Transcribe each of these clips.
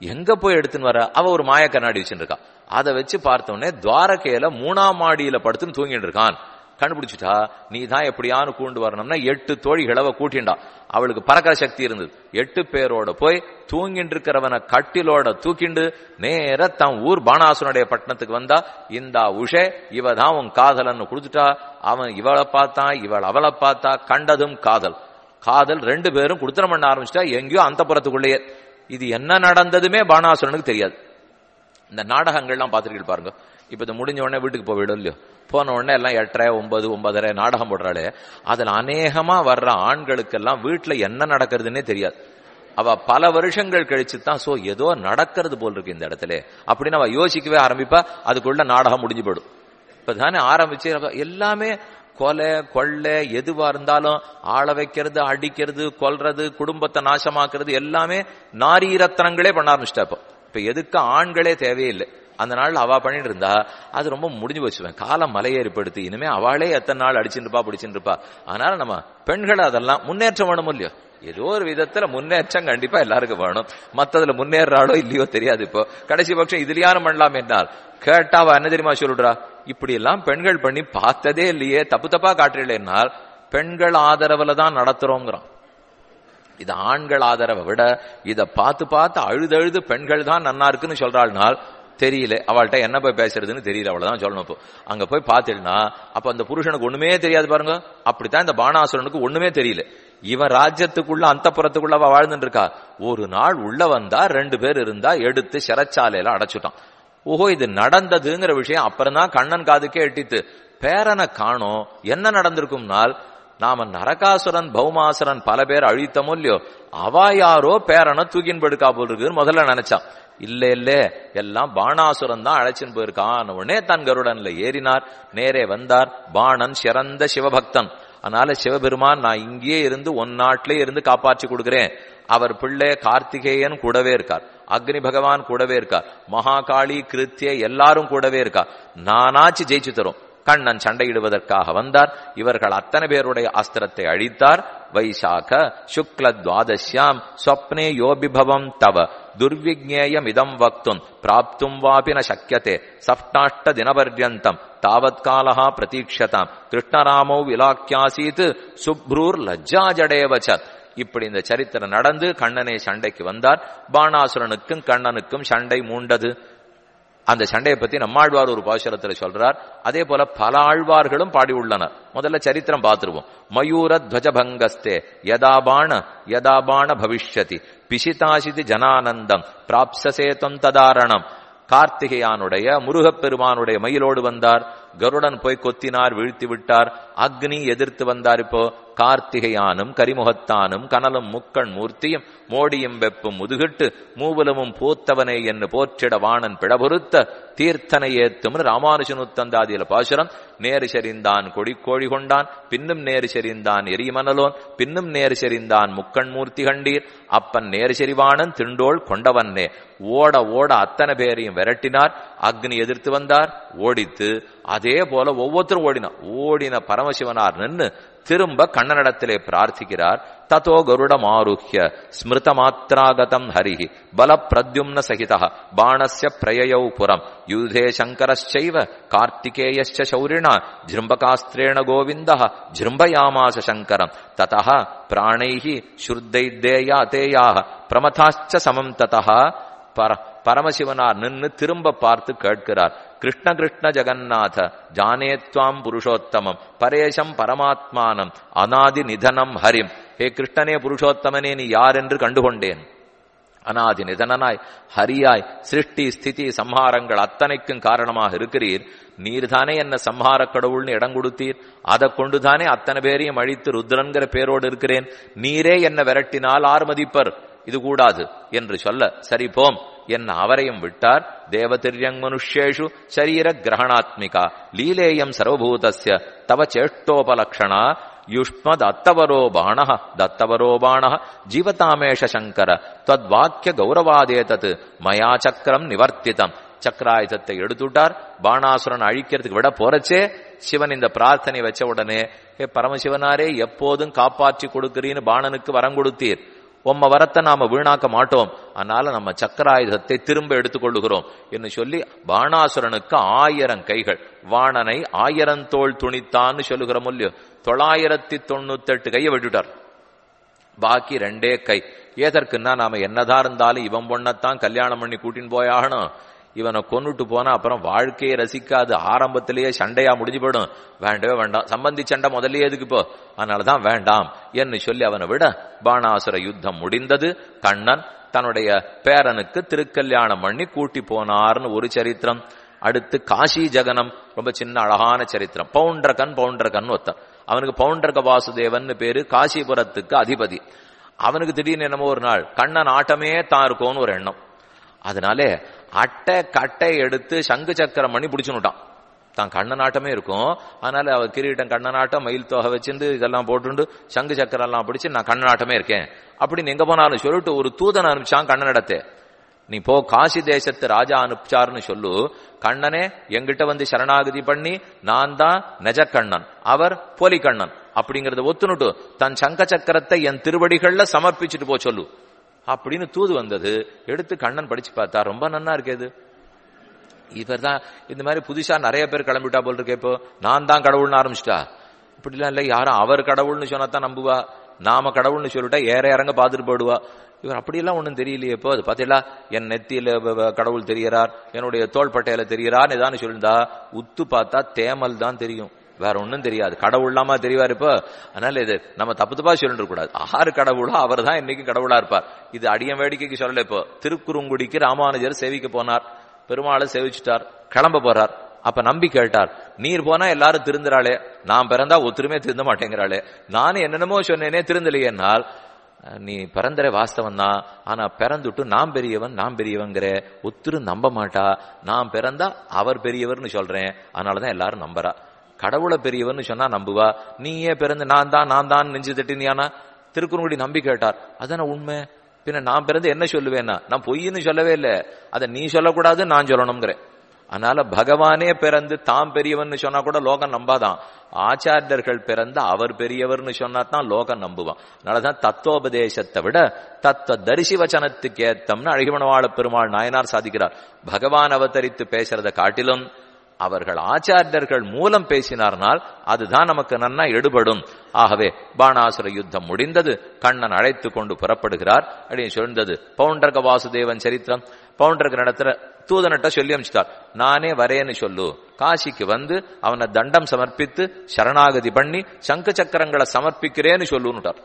எங்க போய் எடுத்துன்னு வர அவ ஒரு மாய கண்ணாடி வச்சுருக்கா அதை வச்சு பார்த்த உடனே துவாரகையில மூணாம் மாடியில படுத்துன்னு தூங்கிட்டு இருக்கான் கண்டுபிடிச்சிட்டா நீ தான் எப்படியானு கூண்டு வரணும்னா எட்டு தோழிகளை அவ கூட்டிண்டா அவளுக்கு பறக்கிற சக்தி இருந்தது எட்டு பேரோட போய் தூங்கிட்டு இருக்கிறவனை கட்டிலோட தூக்கிண்டு நேர தன் ஊர் பானாசுனுடைய பட்டணத்துக்கு வந்தா இந்த உஷே இவ தான் உன் காதலன்னு கொடுத்துட்டா அவன் இவளை பார்த்தான் இவள் அவளை பார்த்தா கண்டதும் காதல் காதல் ரெண்டு பேரும் குடுத்தனம் பண்ண ஆரம்பிச்சிட்டா எங்கேயோ அந்த புறத்துக்குள்ளேயே இது என்ன நடந்ததுமே பானாசுரனுக்கு தெரியாது இந்த நாடகங்கள்லாம் பார்த்துருக்கீங்க பாருங்க இப்ப இது முடிஞ்ச உடனே வீட்டுக்கு போயிடும் இல்லையோ போன உடனே எல்லாம் எட்டரை ஒன்பது ஒன்பதரை நாடகம் போடுறாளே அதுல அநேகமா வர்ற ஆண்களுக்கெல்லாம் வீட்டுல என்ன நடக்கிறதுனே தெரியாது அவ பல வருஷங்கள் கழிச்சு தான் சோ ஏதோ நடக்கிறது போல் இருக்கு இந்த இடத்துல அப்படின்னு அவ யோசிக்கவே ஆரம்பிப்பா அதுக்குள்ள நாடகம் முடிஞ்சு போயிடும் இப்பதானே ஆரம்பிச்சு எல்லாமே கொலை கொள்ளை எதுவா இருந்தாலும் ஆள வைக்கிறது அடிக்கிறது கொல்றது குடும்பத்தை நாசமாக்குறது எல்லாமே நாரீரத்தனங்களே பண்ண ஆரம்பிச்சிட்டா இப்போ இப்ப எதுக்கு ஆண்களே தேவையில்லை அந்த நாள் அவ பண்ணிட்டு இருந்தா அது ரொம்ப முடிஞ்சு வச்சுவேன் காலம் மலையேறிப்படுத்தி இனிமே அவளே எத்தனை நாள் அடிச்சுட்டு இருப்பா பிடிச்சிட்டு இருப்பா அதனால நம்ம பெண்கள் அதெல்லாம் முன்னேற்றம் வேணும் இல்லையோ ஏதோ ஒரு விதத்துல முன்னேற்றம் கண்டிப்பா எல்லாருக்கும் வேணும் மத்ததுல முன்னேறாளோ இல்லையோ தெரியாது இப்போ கடைசி பட்சம் இதுலயானம் பண்ணலாம் என்றால் கேட்டா அவ என்ன தெரியுமா சொல்றா இப்படி எல்லாம் பெண்கள் பண்ணி பார்த்ததே இல்லையே தப்பு தப்பா காட்டுறீங்களேனால் பெண்கள் ஆதரவுல தான் நடத்துறோங்கிறான் இது ஆண்கள் ஆதரவை விட இத பார்த்து பார்த்து அழுது அழுது பெண்கள் தான் நன்னா இருக்குன்னு சொல்றாள்னால் தெரியல அவள்கிட்ட என்ன போய் பேசுறதுன்னு தெரியல அவ்வளவுதான் சொல்லணும் இப்போ அங்க போய் பாத்தீங்கன்னா அப்ப அந்த புருஷனுக்கு ஒண்ணுமே தெரியாது பாருங்க அப்படித்தான் இந்த பானாசுரனுக்கு ஒண்ணுமே தெரியல இவன் ராஜ்யத்துக்குள்ள அந்த புறத்துக்குள்ள அவ வாழ்ந்துட்டு இருக்கா ஒரு நாள் உள்ள வந்தா ரெண்டு பேர் இருந்தா எடுத்து சிறைச்சாலையில அடைச்சுட்டான் ஓஹோ இது நடந்ததுங்கிற விஷயம் அப்புறம் தான் கண்ணன் காதுக்கே எட்டித்து பேரனை காணோம் என்ன நடந்திருக்கும்னால் நாம நரகாசுரன் பௌமாசுரன் பல பேர் அழித்தமோ இல்லையோ அவ யாரோ பேரனை தூக்கின் படுக்கா போல் இருக்குன்னு முதல்ல நினைச்சான் இல்ல இல்ல எல்லாம் பாணாசுரன் தான் அழைச்சின்னு போயிருக்கான் உடனே தன் கருடன்ல ஏறினார் நேரே வந்தார் பாணன் சிறந்த சிவபக்தன் அதனால சிவபெருமான் நான் இங்கேயே இருந்து ஒன் நாட்டிலே இருந்து காப்பாற்றி கொடுக்கிறேன் அவர் பிள்ளை கார்த்திகேயன் கூடவே இருக்கார் அக்னி பகவான் கூடவே இருக்கார் மகாகாளி கிருத்திய எல்லாரும் கூடவே இருக்கா நானாச்சு ஜெயிச்சு தரும் கண்ணன் சண்டையிடுவதற்காக வந்தார் இவர்கள் அத்தனை பேருடைய அஸ்திரத்தை அழித்தார் வைசாக சுக்ல துவாதசியாம் ஸ்வப்னே யோபிபவம் தவ துர்விஜேயம் இதம் வக்தும் பிராப்தும் வாபி ந சக்கியதே சப்டாஷ்ட தினபர்யந்தம் தாவத்காலா பிரதீட்சதாம் கிருஷ்ணராமோ விலாக்கியாசீத் சுப்ரூர் லஜ்ஜா ஜடேவச்ச இப்படி இந்த சரித்திரம் நடந்து கண்ணனே சண்டைக்கு வந்தார் பாணாசுரனுக்கும் கண்ணனுக்கும் சண்டை மூண்டது அந்த சண்டையை பத்தி நம்மாழ்வார் ஒரு பாசுரத்துல சொல்றார் அதே போல பல ஆழ்வார்களும் பாடி உள்ளனர் முதல்ல சரித்திரம் பார்த்துருவோம் மயூர துவஜபங்கஸ்தே யதாபாண யதாபாண பவிஷ்யதி பிசிதாசிதி ஜனானந்தம் பிராப்சசே தொந்ததாரணம் கார்த்திகையானுடைய முருகப்பெருமானுடைய மயிலோடு வந்தார் கருடன் போய் கொத்தினார் வீழ்த்தி விட்டார் அக்னி எதிர்த்து வந்தார் இப்போ கார்த்திகையானும் கரிமுகத்தானும் கனலும் முக்கண் மூர்த்தியும் மோடியும் வெப்பும் முதுகிட்டு மூவலமும் பூத்தவனே என்று போற்றிட வாணன் பிழபொருத்த தீர்த்தனை ஏத்தும் ராமானுஜனுத்தந்தாதியில பாசுரம் நேரு செறிந்தான் கொடி கோழி கொண்டான் பின்னும் நேரு செறிந்தான் எரிமனலோன் பின்னும் நேரு செறிந்தான் முக்கண் மூர்த்தி கண்டீர் அப்பன் நேரு செறிவானன் திண்டோள் கொண்டவன்னே ஓட ஓட அத்தனை பேரையும் விரட்டினார் அக்னி எதிர்த்து வந்தார் ஓடித்து அதே போல ஒவ்வொருத்தரும் ஓடினார் ஓடின பரமசிவனார் நின்று திரும்ப கண்ணனிடத்திலே பிரார்த்திக்கிறார் ததோ கருடம் ஆருஹ்ய ஸ்மிருத மாத்திராகதம் ஹரிஹி பல பிரத்யும்ன சகித பாணஸ்ய பிரயயௌ புறம் யூதே சங்கரச்சைவ கார்த்திகேயச்ச சௌரிணா ஜிரும்பகாஸ்திரேண கோவிந்த ஜிரும்பயாமாச சங்கரம் ததா பிராணைஹி ஸ்ருத்தைதேயா தேயாக பிரமதாச்ச சமம் ததா பர பரமசிவனார் நின்று திரும்ப பார்த்து கேட்கிறார் கிருஷ்ண கிருஷ்ண ஜெகநாத ஜானே துவாம் புருஷோத்தமம் பரேசம் பரமாத்மானம் அநாதி நிதனம் ஹரிம் ஹே கிருஷ்ணனே புருஷோத்தமனே நீ யார் என்று கண்டுகொண்டேன் அநாதி நிதனனாய் ஹரியாய் சிருஷ்டி ஸ்திதி சம்ஹாரங்கள் அத்தனைக்கும் காரணமாக இருக்கிறீர் நீர்தானே என்ன சம்ஹார கடவுள்னு இடம் கொடுத்தீர் அதை கொண்டுதானே அத்தனை பேரையும் அழித்து ருத்ரன்கிற பேரோடு இருக்கிறேன் நீரே என்ன விரட்டினால் ஆர் மதிப்பர் இது கூடாது என்று சொல்ல சரி போம் என்ன அவரையும் விட்டார் தேவதிரியங் மனுஷேஷு சரீர கிரகணாத்மிகா லீலேயம் சர்வபூதஸ்ய தவ சேஷ்டோபலக்ஷணா யுஷ்ம தத்தவரோ பாண தத்தவரோ பாண ஜீவதாமேஷ சங்கர தத்வாக்கிய கௌரவாதேதத் மயா சக்கரம் நிவர்த்திதம் சக்கராயுதத்தை எடுத்துட்டார் பாணாசுரன் அழிக்கிறதுக்கு விட போறச்சே சிவன் இந்த பிரார்த்தனை வச்ச உடனே ஏ பரமசிவனாரே எப்போதும் காப்பாற்றி கொடுக்கிறீன்னு பாணனுக்கு வரம் கொடுத்தீர் உம்ம வரத்தை நாம வீணாக்க மாட்டோம் அதனால நம்ம சக்கராயுதத்தை திரும்ப எடுத்துக்கொள்ளுகிறோம் என்று சொல்லி பாணாசுரனுக்கு ஆயிரம் கைகள் வாணனை ஆயிரம் தோல் துணித்தான்னு சொல்லுகிற இல்லையோ தொள்ளாயிரத்தி தொண்ணூத்தி எட்டு கையை விட்டுட்டார் பாக்கி ரெண்டே கை ஏதற்குன்னா நாம என்னதான் இருந்தாலும் இவன் பொண்ணத்தான் கல்யாணம் பண்ணி கூட்டின்னு போயாகணும் இவனை கொன்னுட்டு போனா அப்புறம் வாழ்க்கையை ரசிக்காது ஆரம்பத்திலேயே சண்டையா முடிஞ்சு போயிடும் வேண்டவே வேண்டாம் சம்பந்தி சண்டை முதல்லயே எதுக்கு இப்போ அதனாலதான் வேண்டாம் என்று சொல்லி அவனை விட பாணாசுர யுத்தம் முடிந்தது கண்ணன் தன்னுடைய பேரனுக்கு திருக்கல்யாணம் பண்ணி கூட்டி போனார்னு ஒரு சரித்திரம் அடுத்து காசி ஜெகனம் ரொம்ப சின்ன அழகான சரித்திரம் பவுண்டரகன் பவுண்டரகன் ஒருத்தன் அவனுக்கு பவுண்டரக வாசுதேவன் பேரு காசிபுரத்துக்கு அதிபதி அவனுக்கு திடீர்னு என்னமோ ஒரு நாள் கண்ணன் ஆட்டமே தான் இருக்கும்னு ஒரு எண்ணம் அதனாலே அட்டை கட்டை எடுத்து சங்கு சக்கரம் பண்ணி பிடிச்சுனுட்டான் தான் கண்ணனாட்டமே இருக்கும் அதனால அவ கிரீட்டம் கண்ணனாட்டம் மயில் தொகை வச்சுட்டு இதெல்லாம் போட்டுண்டு சங்கு சக்கரம் எல்லாம் பிடிச்சு நான் கண்ணனாட்டமே இருக்கேன் அப்படின்னு எங்க போனாலும் சொல்லிட்டு ஒரு தூதன் அனுப்பிச்சான் கண்ணனிடத்தை நீ போ காசி தேசத்து ராஜா அனுப்பிச்சாருன்னு சொல்லு கண்ணனே எங்கிட்ட வந்து சரணாகதி பண்ணி நான் தான் நெஜ கண்ணன் அவர் போலி கண்ணன் அப்படிங்கறத ஒத்துனுட்டு தன் சங்க சக்கரத்தை என் திருவடிகள்ல சமர்ப்பிச்சுட்டு போ சொல்லு அப்படின்னு தூது வந்தது எடுத்து கண்ணன் படிச்சு பார்த்தா ரொம்ப நன்னா இருக்கேது இவர் தான் இந்த மாதிரி புதுசா நிறைய பேர் கிளம்பிட்டா போல் இருக்கே இப்போ நான் தான் கடவுள்னு ஆரம்பிச்சிட்டா இப்படிலாம் இல்லை யாரும் அவர் கடவுள்னு சொன்னா தான் நம்புவா நாம கடவுள்னு சொல்லிட்டா ஏற இறங்க பார்த்துட்டு போயிடுவா இவர் அப்படியெல்லாம் ஒன்றும் தெரியலையே இப்போ அது பார்த்தீங்களா என் நெத்தியில வ- வ- கடவுள் தெரியறார் என்னுடைய தோள்பட்டையில தெரியறார் ஏதான்னு சொல்லியிருந்தா உத்து பார்த்தா தேமல் தான் தெரியும் வேற ஒண்ணும் தெரியாது கடவுள் இல்லாம தெரிவார் இப்போ அதனால இது நம்ம தப்பு தப்பா சொல்லிட்டு கூடாது ஆறு கடவுளோ அவர் தான் இன்னைக்கு கடவுளா இருப்பார் இது அடியம் வேடிக்கைக்கு சொல்லல இப்போ திருக்குறுங்குடிக்கு ராமானுஜர் சேவிக்க போனார் பெருமாளை சேவிச்சுட்டார் கிளம்ப போறார் அப்ப நம்பி கேட்டார் நீர் போனா எல்லாரும் திருந்துறாளே நான் பிறந்தா ஒத்துருமே திருந்த மாட்டேங்கிறாளே நானும் என்னென்னமோ சொன்னேனே திருந்தலையேனால் அஹ், நீ பிறந்தரே வாஸ்தவம் தான் ஆனா பிறந்துட்டு நான் பெரியவன் நான் பெரியவங்கிற ஒத்துரு நம்ப மாட்டா நான் பிறந்தா அவர் பெரியவர்னு சொல்றேன் அதனாலதான் எல்லாரும் நம்புறா கடவுளை பெரியவர்னு சொன்னா நம்புவா நீயே பிறந்து நான் தான் நான் தான் நெஞ்சு தட்டினியானா திருக்குறங்குடி நம்பி கேட்டார் அதான உண்மை பின்ன நான் பிறந்து என்ன சொல்லுவேன்னா நான் பொய்ன்னு சொல்லவே இல்லை அதை நீ சொல்லக்கூடாது நான் சொல்லணுங்கிறேன் அதனால பகவானே பிறந்து தாம் பெரியவன்னு சொன்னா கூட லோகம் நம்பாதான் ஆச்சாரியர்கள் பிறந்து அவர் பெரியவர்னு சொன்னா தான் லோகம் நம்புவான் அதனாலதான் தத்துவோபதேசத்தை விட தத்துவ தரிசி வச்சனத்துக்கு ஏத்தம்னு அழகிமணவாள பெருமாள் நாயனார் சாதிக்கிறார் பகவான் அவதரித்து பேசுறத காட்டிலும் அவர்கள் ஆச்சாரியர்கள் மூலம் பேசினார்னால் அதுதான் நமக்கு நன்னா எடுபடும் ஆகவே பாணாசுர யுத்தம் முடிந்தது கண்ணன் அழைத்து கொண்டு புறப்படுகிறார் அப்படின்னு சொல்ந்தது பவுண்டர்க வாசுதேவன் சரித்திரம் பவுண்டர்க நடத்துற தூதனட்ட சொல்லி அமிச்சிட்டார் நானே வரேன்னு சொல்லு காசிக்கு வந்து அவனை தண்டம் சமர்ப்பித்து சரணாகதி பண்ணி சங்கு சக்கரங்களை சமர்ப்பிக்கிறேன்னு சொல்லுன்னுட்டார்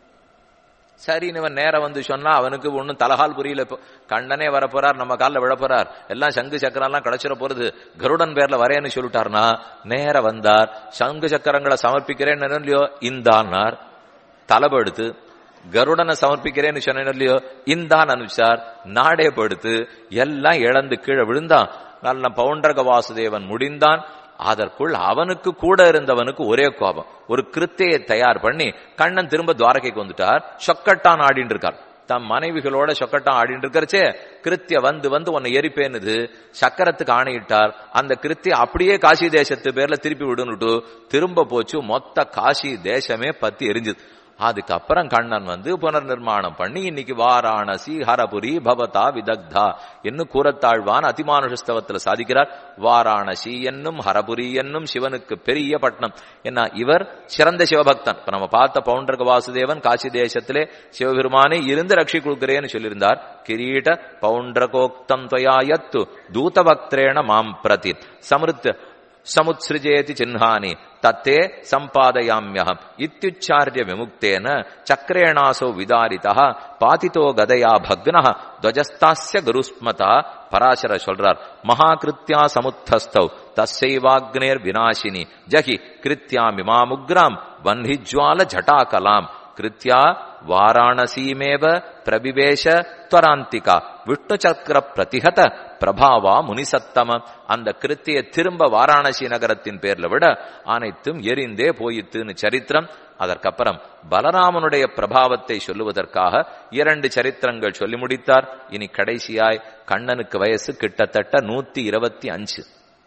சரின்னு இவன் நேரம் வந்து சொன்னா அவனுக்கு ஒன்னும் தலகால் புரியல இப்போ கண்ணனே வர போறார் நம்ம காலில் விழ போறார் எல்லாம் சங்கு சக்கரம் எல்லாம் கிடைச்சிட போறது கருடன் பேர்ல வரேன்னு சொல்லிட்டார்னா நேர வந்தார் சங்கு சக்கரங்களை சமர்ப்பிக்கிறேன்னு இல்லையோ இந்தான்னார் தலைபடுத்து கருடனை சமர்ப்பிக்கிறேன்னு சொன்னேன் இல்லையோ இந்தான் அனுப்பிச்சார் நாடே படுத்து எல்லாம் இழந்து கீழே விழுந்தான் நல்ல பவுண்டரக வாசுதேவன் முடிந்தான் அதற்குள் அவனுக்கு கூட இருந்தவனுக்கு ஒரே கோபம் ஒரு கிருத்தையை தயார் பண்ணி கண்ணன் திரும்ப துவாரகைக்கு வந்துட்டார் சொக்கட்டான் ஆடின்னு இருக்கார் தம் மனைவிகளோட சொக்கட்டான் ஆடிட்டு இருக்கிறச்சே கிருத்திய வந்து வந்து உன்னை எரிப்பேனுது சக்கரத்துக்கு ஆணையிட்டார் அந்த கிருத்திய அப்படியே காசி தேசத்து பேர்ல திருப்பி விடுன்னுட்டு திரும்ப போச்சு மொத்த காசி தேசமே பத்தி எரிஞ்சுது அதுக்கப்புறம் கண்ணன் வந்து புனர் நிர்மாணம் பண்ணி இன்னைக்கு வாராணசி ஹரபுரி பவதா விதக்தா என்னும் கூறத்தாழ்வான் அதிமானுஷஸ்தவத்துல சாதிக்கிறார் வாராணசி என்னும் ஹரபுரி என்னும் சிவனுக்கு பெரிய பட்டணம் என்ன இவர் சிறந்த சிவபக்தன் இப்ப நம்ம பார்த்த பவுண்டர்க வாசுதேவன் காசி தேசத்திலே சிவபெருமானே இருந்து ரட்சி கொடுக்கிறேன்னு சொல்லியிருந்தார் கிரீட பவுண்டரகோக்தம் துவயாயத்து தூதபக்திரேண மாம் பிரதி சமிருத் சமுத்ஸ்ருஜேதி சின்ஹானி தத்தே சம்பாதயாமியகம் இத்தியுச்சாரிய விமுக்தேன சக்கரேணாசோ விதாரிதா பாதிதோ கதையா பக்ன துவஜஸ்தாஸ்ய குருஸ்மதா பராசர சொல்றார் மகாகிருத்யா சமுத்தஸ்தௌ தஸ்யைவாக்னேர் விநாசினி ஜகி கிருத்யாமிமாமுக்ராம் வன்னிஜ்வால ஜட்டாகலாம் கிருத்யா வாராணசீமேவ பிரபிவேஷ துவராந்திகா விஷ்ணு சக்கர பிரதிகத பிரபாவா முனிசத்தம அந்த கிருத்திய திரும்ப வாராணசி நகரத்தின் பேர்ல விட அனைத்தும் எரிந்தே போயித்துன்னு சரித்திரம் அதற்கப்புறம் பலராமனுடைய பிரபாவத்தை சொல்லுவதற்காக இரண்டு சரித்திரங்கள் சொல்லி முடித்தார் இனி கடைசியாய் கண்ணனுக்கு வயசு கிட்டத்தட்ட நூத்தி இருபத்தி அஞ்சு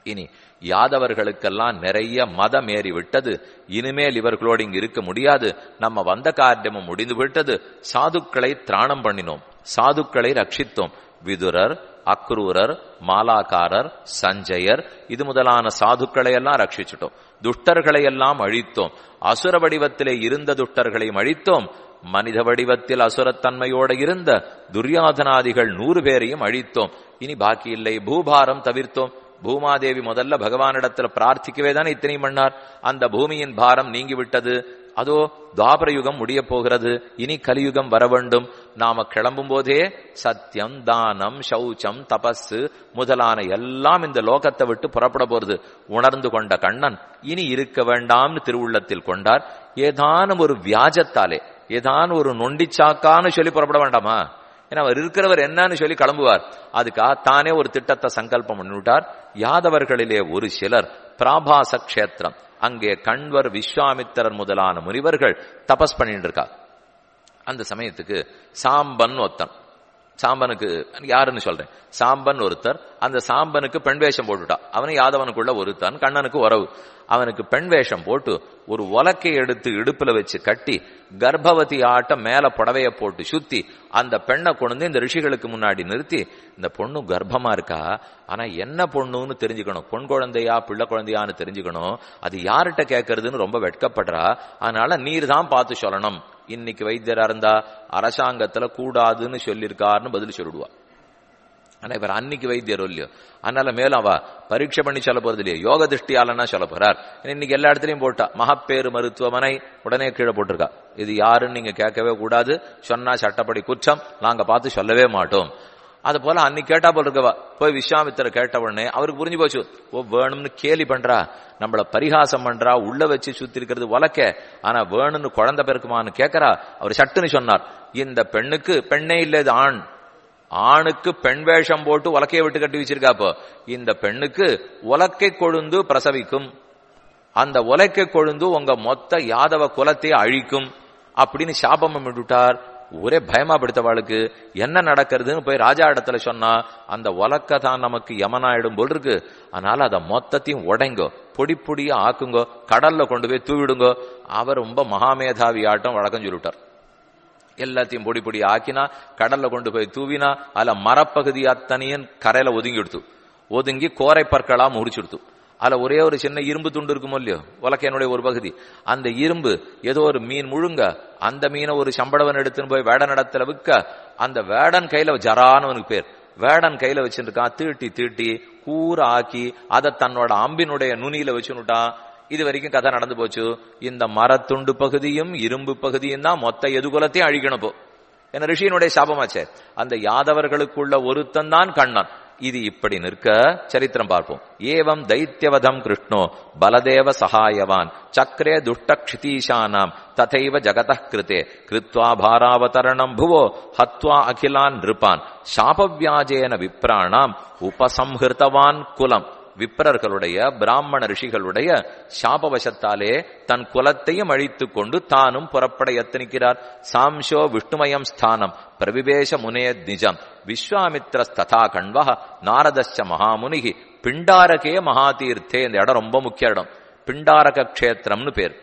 இனி யாதவர்களுக்கெல்லாம் நிறைய மதம் ஏறி விட்டது இனிமேல் இவர்களோடு இங்கு இருக்க முடியாது நம்ம வந்த காரியமும் முடிந்து விட்டது சாதுக்களை திராணம் பண்ணினோம் சாதுக்களை ரட்சித்தோம் விதுரர் அக்ரூரர் மாலாக்காரர் சஞ்சயர் இது முதலான சாதுக்களை எல்லாம் ரட்சிச்சிட்டோம் துஷ்டர்களை எல்லாம் அழித்தோம் அசுர வடிவத்திலே இருந்த துஷ்டர்களையும் அழித்தோம் மனித வடிவத்தில் அசுரத்தன்மையோட இருந்த துரியாதனாதிகள் நூறு பேரையும் அழித்தோம் இனி பாக்கி இல்லை பூபாரம் தவிர்த்தோம் பூமாதேவி முதல்ல பகவானிடத்துல பிரார்த்திக்கவே தானே இத்தனையும் பண்ணார் அந்த பூமியின் பாரம் நீங்கி விட்டது அதோ துவாபர யுகம் முடிய போகிறது இனி கலியுகம் வர வேண்டும் நாம கிளம்பும் போதே சத்தியம் தானம் சௌச்சம் தபஸ் முதலான எல்லாம் இந்த லோகத்தை விட்டு புறப்பட போறது உணர்ந்து கொண்ட கண்ணன் இனி இருக்க வேண்டாம்னு திருவுள்ளத்தில் கொண்டார் ஏதானும் ஒரு வியாஜத்தாலே ஏதானும் ஒரு நொண்டிச்சாக்கான்னு சொல்லி புறப்பட வேண்டாமா ஏன்னா அவர் இருக்கிறவர் என்னன்னு சொல்லி கிளம்புவார் அதுக்காக தானே ஒரு திட்டத்தை சங்கல்பம் பண்ணிவிட்டார் யாதவர்களிலே ஒரு சிலர் பிராபாச கஷேத்திரம் அங்கே கண்வர் விஸ்வாமித்திரர் முதலான முனிவர்கள் தபஸ் பண்ணிட்டு இருக்கா அந்த சமயத்துக்கு சாம்பன் ஒருத்தன் சாம்பனுக்கு யாருன்னு சொல்றேன் சாம்பன் ஒருத்தர் அந்த சாம்பனுக்கு பெண் வேஷம் போட்டுட்டா அவனு யாதவனுக்குள்ள ஒருத்தன் கண்ணனுக்கு உறவு அவனுக்கு பெண் வேஷம் போட்டு ஒரு உலக்கை எடுத்து இடுப்புல வச்சு கட்டி கர்ப்பவதி ஆட்டம் மேல புடவைய போட்டு சுத்தி அந்த பெண்ணை கொண்டு இந்த ரிஷிகளுக்கு முன்னாடி நிறுத்தி இந்த பொண்ணு கர்ப்பமா இருக்கா ஆனா என்ன பொண்ணுன்னு தெரிஞ்சுக்கணும் பொன் குழந்தையா பிள்ளை குழந்தையான்னு தெரிஞ்சுக்கணும் அது யார்கிட்ட கேட்கறதுன்னு ரொம்ப வெட்கப்படுறா அதனால நீர் தான் பார்த்து சொல்லணும் இன்னைக்கு வைத்தியரா இருந்தா அரசாங்கத்துல கூடாதுன்னு சொல்லியிருக்காருன்னு பதில் சொல்லிடுவா ஆனா இவர் அன்னைக்கு வைத்தியர் இல்லையோ அதனால மேலும் அவ பரீட்சை பண்ணி சொல்ல போறது இல்லையோ யோக திருஷ்டியாலன்னா சொல்ல போறார் இன்னைக்கு எல்லா இடத்துலயும் போட்டா மகப்பேறு மருத்துவமனை உடனே கீழே போட்டிருக்கா இது யாருன்னு நீங்க கேட்கவே கூடாது சொன்னா சட்டப்படி குற்றம் நாங்க பார்த்து சொல்லவே மாட்டோம் அது போல அன்னைக்கு கேட்டா போல இருக்கவா போய் விஸ்வாமித்திர கேட்ட உடனே அவருக்கு புரிஞ்சு போச்சு ஓ வேணும்னு கேலி பண்றா நம்மள பரிகாசம் பண்றா உள்ள வச்சு சுத்தி இருக்கிறது உலக்க ஆனா வேணும்னு குழந்தை பெருக்குமான்னு கேட்கறா அவர் சட்டுன்னு சொன்னார் இந்த பெண்ணுக்கு பெண்ணே இல்ல இது ஆண் ஆணுக்கு பெண் வேஷம் போட்டு உலக்கையை விட்டு கட்டி வச்சிருக்காப்போ இந்த பெண்ணுக்கு உலக்கை கொழுந்து பிரசவிக்கும் அந்த உலக்கை கொழுந்து உங்க மொத்த யாதவ குலத்தை அழிக்கும் அப்படின்னு சாபம் விட்டுட்டார் ஒரே பயமா படுத்தவாளுக்கு என்ன நடக்கிறதுன்னு போய் ராஜா இடத்துல சொன்னா அந்த உலக்க தான் நமக்கு யமனாயிடும் போல் இருக்கு அதனால அதை மொத்தத்தையும் உடைங்கோ பொடி பொடியா ஆக்குங்கோ கடல்ல கொண்டு போய் தூவிடுங்கோ அவர் ரொம்ப மகாமேதாவி ஆட்டம் வழக்கம் சொல்லிட்டார் எல்லாத்தையும் பொடி பொடி ஆக்கினா கடல்ல கொண்டு போய் தூவினா அதுல மரப்பகுதி அத்தனையும் கரையில ஒதுங்கி எடுத்து ஒதுங்கி கோரை பற்களா முறிச்சுடுத்து அதுல ஒரே ஒரு சின்ன இரும்பு துண்டு இருக்குமோ இல்லையோ உலக்கையனுடைய ஒரு பகுதி அந்த இரும்பு ஏதோ ஒரு மீன் முழுங்க அந்த மீனை ஒரு சம்பளவன் எடுத்துன்னு போய் வேடன் இடத்துல விற்க அந்த வேடன் கையில ஜரானவனுக்கு பேர் வேடன் கையில வச்சுருக்கான் தீட்டி தீட்டி கூற ஆக்கி அதை தன்னோட அம்பினுடைய நுனியில வச்சுனுட்டான் இது வரைக்கும் கதை நடந்து போச்சு இந்த மரத்துண்டு பகுதியும் இரும்பு பகுதியும் தான் மொத்த எதுகுலத்தையும் அழிக்கணும் போ என்ன ரிஷியினுடைய சாபமாச்சே அந்த யாதவர்களுக்குள்ள ஒருத்தன் தான் கண்ணன் இது இப்படி நிற்க சரித்திரம் பார்ப்போம் ஏவம் தைத்தியவதம் கிருஷ்ணோ பலதேவ சகாயவான் சக்கரே துஷ்ட க்ஷிதீஷானாம் ததைவ ஜகத கிருத்தே கிருத்வா பாராவதரணம் புவோ ஹத்வா அகிலான் நிருப்பான் சாபவியாஜேன விப்ராணாம் உபசம்ஹிருத்தவான் குலம் விப்ரர்களுடைய பிராமண ரிஷிகளுடைய சாபவசத்தாலே தன் குலத்தையும் அழித்து கொண்டு தானும் புறப்பட எத்தனிக்கிறார் சாம்சோ விஷ்ணுமயம் ஸ்தானம் பிரவிவேஷ முனே நிஜம் விஸ்வாமித்ரஸ்ததா கண்வக நாரதஸ்ச மகாமுனிகி பிண்டாரகே மகாதீர்த்தே இந்த இடம் ரொம்ப முக்கிய இடம் பிண்டாரக கஷேத்திரம்னு பேர்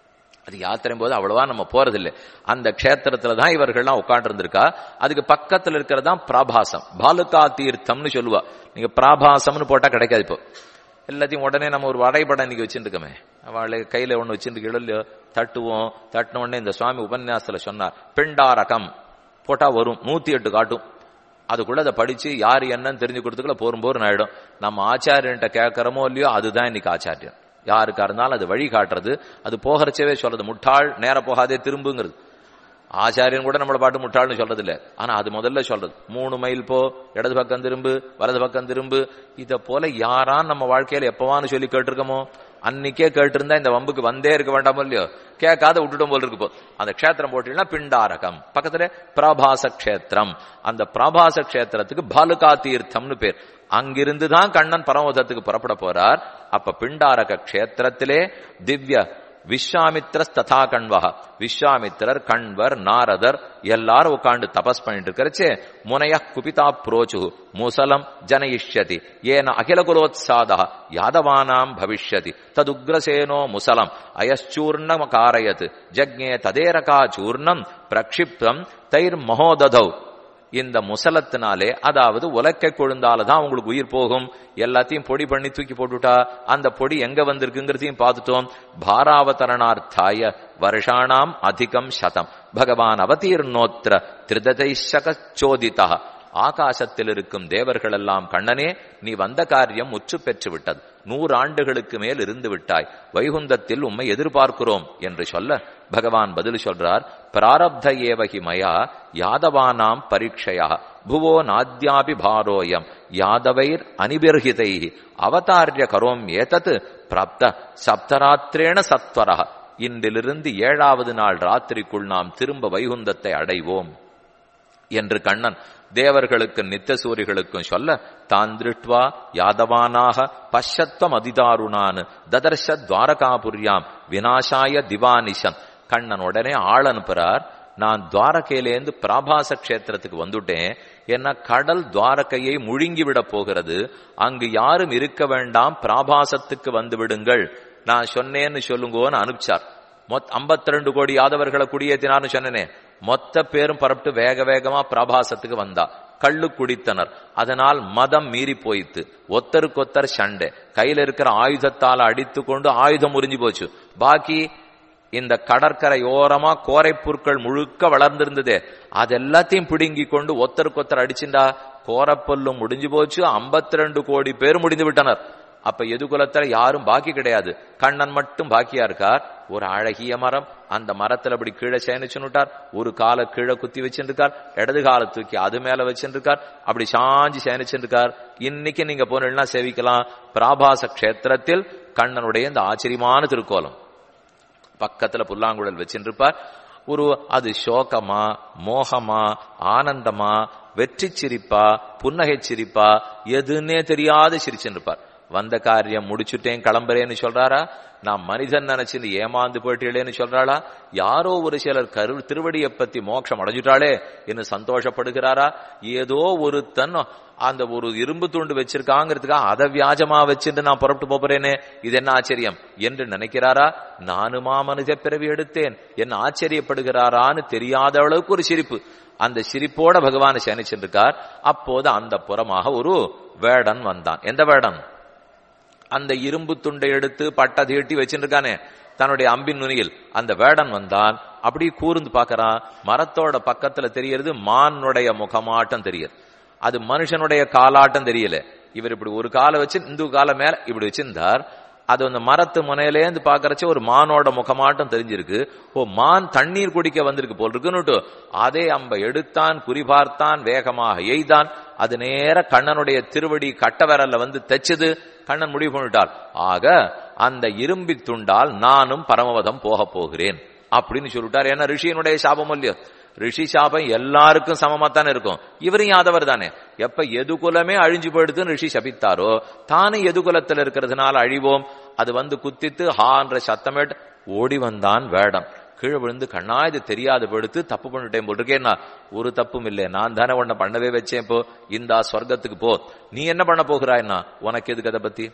அது யாத்திரையும் போது அவ்வளவா நம்ம போறதில்லை அந்த க்ஷேத்திரத்துல தான் இவர்கள்லாம் உட்காந்து இருந்திருக்கா அதுக்கு பக்கத்துல இருக்கிறதான் பிராபாசம் பாலுகா தீர்த்தம்னு சொல்லுவா நீங்க பிராபாசம்னு போட்டா கிடைக்காது இப்போ எல்லாத்தையும் உடனே நம்ம ஒரு வரைபடம் இன்னைக்கு வச்சுருக்கோமே அவளை கையில ஒண்ணு வச்சுருக்கீங்களோ இல்லையோ தட்டுவோம் தட்டின உடனே இந்த சுவாமி உபன்யாசத்துல சொன்னார் பிண்டாரகம் போட்டா வரும் நூத்தி எட்டு காட்டும் அதுக்குள்ள அதை படிச்சு யார் என்னன்னு தெரிஞ்சு கொடுத்துக்கல போரும் போரும் ஆயிடும் நம்ம ஆச்சாரியன்ட்ட கேட்கறமோ இல்லையோ அதுதான் இன்னைக்கு ஆச்சாரியன் யாருக்கா இருந்தாலும் அது வழி காட்டுறது அது போகிறச்சவே சொல்றது முட்டாள் நேர போகாதே திரும்புங்கிறது ஆச்சாரியன் கூட நம்மளை பாட்டு முட்டாள்னு சொல்றது இல்ல ஆனா அது முதல்ல சொல்றது மூணு மைல் போ இடது பக்கம் திரும்பு வலது பக்கம் திரும்பு இத போல யாரான் நம்ம வாழ்க்கையில எப்பவான்னு சொல்லி கேட்டிருக்கோமோ அன்னைக்கே கேட்டிருந்தா இந்த வம்புக்கு வந்தே இருக்க வேண்டாமோ இல்லையோ கேட்காத விட்டுட்டும் போல இருக்கு போ அந்த க்ஷேத்திரம் போட்டீங்கன்னா பிண்டாரகம் பக்கத்துல பிராபாச க்ஷேத்திரம் அந்த பிராபாச க்ஷேத்திரத்துக்கு பாலுகா தீர்த்தம்னு பேர் அங்கிருந்து தான் கண்ணன் பரமோதத்துக்கு புறப்பட போறார் அப்ப பிண்டாரக க்ஷேத்திரத்திலே திவ்ய விஸ்வாமித்ர ததா கண்வக விஸ்வாமித்திரர் கண்வர் நாரதர் எல்லாரும் உட்காந்து தபஸ் பண்ணிட்டு இருக்கிறச்சே முனைய குபிதா புரோச்சு முசலம் ஜனயிஷ்யதி ஏன அகில குலோத்சாத யாதவானாம் பவிஷ்யதி ததுக்ரசேனோ முசலம் அயச்சூர்ணம் காரயத் ஜக்ஞே ததேரகா சூர்ணம் பிரக்ஷிப்தம் தைர் மகோததௌ இந்த முசலத்தினாலே அதாவது உலக்கை கொழுந்தால தான் உங்களுக்கு உயிர் போகும் எல்லாத்தையும் பொடி பண்ணி தூக்கி போட்டுட்டா அந்த பொடி எங்க வந்திருக்குங்கிறதையும் பார்த்துட்டோம் பாராவதரணார்த்தாய வருஷானாம் அதிகம் சதம் பகவான் அவதீர்ணோத்திர திருததைஷக சோதிதா ஆகாசத்தில் இருக்கும் தேவர்கள் எல்லாம் கண்ணனே நீ வந்த காரியம் முற்று பெற்று விட்டது நூறு ஆண்டுகளுக்கு மேல் இருந்து விட்டாய் வைகுந்தத்தில் உம்மை எதிர்பார்க்கிறோம் என்று சொல்ல பகவான் பதில் சொல்றார் பிராரப்த ஏவகி மயா யாதவானாம் பரீட்சையா புவோ நாத்யாபி பாரோயம் யாதவைர் அனிபிர்ஹிதை அவதாரிய கரோம் ஏதத் பிராப்த சப்தராத்திரேண சத்வரா இன்றிலிருந்து ஏழாவது நாள் ராத்திரிக்குள் நாம் திரும்ப வைகுந்தத்தை அடைவோம் என்று கண்ணன் தேவர்களுக்கு நித்தசூரிகளுக்கும் சொல்ல தான் திருட்வா யாதவானாக பஷத்வம் அதிதாருணான் ததர்ஷ துவாரகாபுரியாம் வினாசாய திவானிஷம் கண்ணன் உடனே ஆள் அனுப்புறார் நான் துவாரகையிலேருந்து பிராபாச கஷேத்திரத்துக்கு வந்துட்டேன் என்ன கடல் துவாரகையை முழுங்கி விட போகிறது அங்கு யாரும் இருக்க வேண்டாம் பிராபாசத்துக்கு வந்து விடுங்கள் நான் சொன்னேன்னு சொல்லுங்கோன்னு அனுப்பிச்சார் மொத் ஐம்பத்தி ரெண்டு கோடி யாதவர்களை குடியேற்றினார்னு சொன்னனே மொத்த பேரும் பரப்பிட்டு வேக வேகமா பிரபாசத்துக்கு வந்தா கள்ளு குடித்தனர் அதனால் மதம் மீறி போயித்து ஒத்தருக்கொத்தர் சண்டை கையில இருக்கிற ஆயுதத்தால அடித்து கொண்டு ஆயுதம் முறிஞ்சு போச்சு பாக்கி இந்த கடற்கரை ஓரமா கோரை புற்கள் முழுக்க வளர்ந்திருந்ததே அது எல்லாத்தையும் பிடுங்கி கொண்டு ஒத்தருக்கொத்தர் அடிச்சுண்டா கோரப்பல்லும் முடிஞ்சு போச்சு ஐம்பத்தி ரெண்டு கோடி பேர் முடிந்து விட்டனர் அப்ப எதுகுலத்துல யாரும் பாக்கி கிடையாது கண்ணன் மட்டும் பாக்கியா இருக்கார் ஒரு அழகிய மரம் அந்த மரத்துல அப்படி கீழே சேனிச்சுட்டார் ஒரு காலை கீழே குத்தி வச்சிருக்கார் இடது காலை தூக்கி அது மேல வச்சிருக்கார் அப்படி சாஞ்சி சேனிச்சிருக்கார் இன்னைக்கு நீங்க போனா சேவிக்கலாம் பிராபாச கஷேத்திரத்தில் கண்ணனுடைய இந்த ஆச்சரியமான திருக்கோலம் பக்கத்துல புல்லாங்குழல் வச்சிருப்பார் ஒரு அது சோகமா மோகமா ஆனந்தமா வெற்றி சிரிப்பா புன்னகை சிரிப்பா எதுன்னே தெரியாத சிரிச்சுருப்பார் வந்த காரியம் முடிச்சுட்டேன் கிளம்புறேன்னு சொல்றாரா நான் மனிதன் நினைச்சு ஏமாந்து போயிட்டேன்னு சொல்றாளா யாரோ ஒரு சிலர் கரு திருவடியை பத்தி மோட்சம் அடைஞ்சுட்டாளே என்று சந்தோஷப்படுகிறாரா ஏதோ ஒரு தன் அந்த ஒரு இரும்பு துண்டு வச்சிருக்காங்கிறதுக்காக அதை வியாஜமா வச்சுட்டு நான் புறப்பட்டு போறேனே இது என்ன ஆச்சரியம் என்று நினைக்கிறாரா நானுமா மனித பிறவி எடுத்தேன் என்ன ஆச்சரியப்படுகிறாரான்னு தெரியாத அளவுக்கு ஒரு சிரிப்பு அந்த சிரிப்போட பகவான் சேனிச்சிருக்கார் அப்போது அந்த புறமாக ஒரு வேடன் வந்தான் எந்த வேடன் அந்த இரும்பு துண்டை எடுத்து பட்டை தீட்டி வச்சிருக்கானே தன்னுடைய அம்பின் நுனியில் அந்த வேடன் வந்தான் அப்படி கூர்ந்து பாக்கறான் மரத்தோட பக்கத்துல தெரியறது மானுடைய முகமாட்டம் தெரியுது அது மனுஷனுடைய காலாட்டம் தெரியல இவர் இப்படி ஒரு காலை வச்சு இந்து கால மேல இப்படி வச்சிருந்தார் அது அந்த மரத்து முனையிலேருந்து பாக்கறச்ச ஒரு மானோட முகமாட்டம் தெரிஞ்சிருக்கு ஓ மான் தண்ணீர் குடிக்க வந்திருக்கு போல் இருக்குன்னுட்டு அதே அம்ப எடுத்தான் குறிபார்த்தான் வேகமாக எய்தான் அது நேர கண்ணனுடைய திருவடி கட்டவரல்ல வந்து தைச்சது கண்ணன் முடிவு பண்ணிட்டார் ஆக அந்த இரும்பி துண்டால் நானும் பரமவதம் போக போகிறேன் அப்படின்னு சொல்லிட்டார் ஏன்னா ரிஷியனுடைய சாபம் இல்லையோ ரிஷி சாபம் எல்லாருக்கும் சமமா தானே இருக்கும் இவரும் யாதவர் தானே எப்ப எதுகுலமே அழிஞ்சு போயிடுதுன்னு ரிஷி சபித்தாரோ தானே எதுகுலத்துல இருக்கிறதுனால அழிவோம் அது வந்து குத்தித்து ஹான்ற சத்தமேட் ஓடி வந்தான் வேடம் கீழே விழுந்து கண்ணா இது தெரியாது படுத்து தப்பு பண்ணிட்டேன் போட்டிருக்கேன்னா ஒரு தப்பும் இல்லை நான் தானே உன்னை பண்ணவே வச்சேன் இப்போ இந்த சொர்க்கத்துக்கு போ நீ என்ன பண்ண போகிறாய்னா உனக்கு எதுக்கு அதை பத்தி